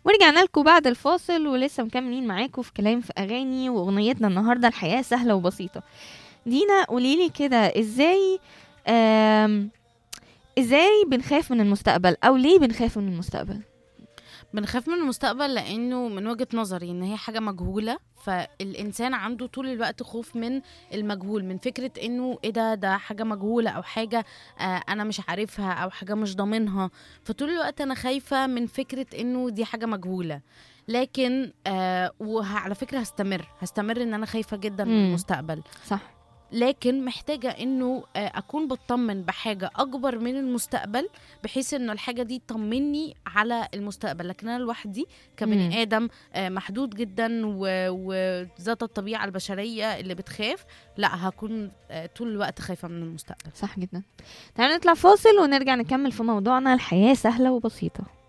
ورجعنا لكم بعد الفاصل ولسه مكملين معاكم في كلام في اغاني واغنيتنا النهارده الحياه سهله وبسيطه دينا قوليلي كده ازاي آم، ازاي بنخاف من المستقبل او ليه بنخاف من المستقبل بنخاف من المستقبل لانه من وجهة نظري ان هي حاجة مجهولة فالانسان عنده طول الوقت خوف من المجهول من فكرة انه ايه ده ده حاجة مجهولة او حاجة آه انا مش عارفها او حاجة مش ضامنها فطول الوقت انا خايفة من فكرة انه دي حاجة مجهولة لكن آه وعلى فكرة هستمر هستمر ان انا خايفة جدا من مم. المستقبل صح لكن محتاجة انه آه، اكون بطمن بحاجة اكبر من المستقبل بحيث انه الحاجة دي تطمني على المستقبل لكن انا لوحدي مم. كبني ادم آه، محدود جدا و- وذات الطبيعة البشرية اللي بتخاف لا هكون آه، طول الوقت خايفة من المستقبل صح جدا تعالوا نطلع فاصل ونرجع نكمل في موضوعنا الحياه سهله وبسيطه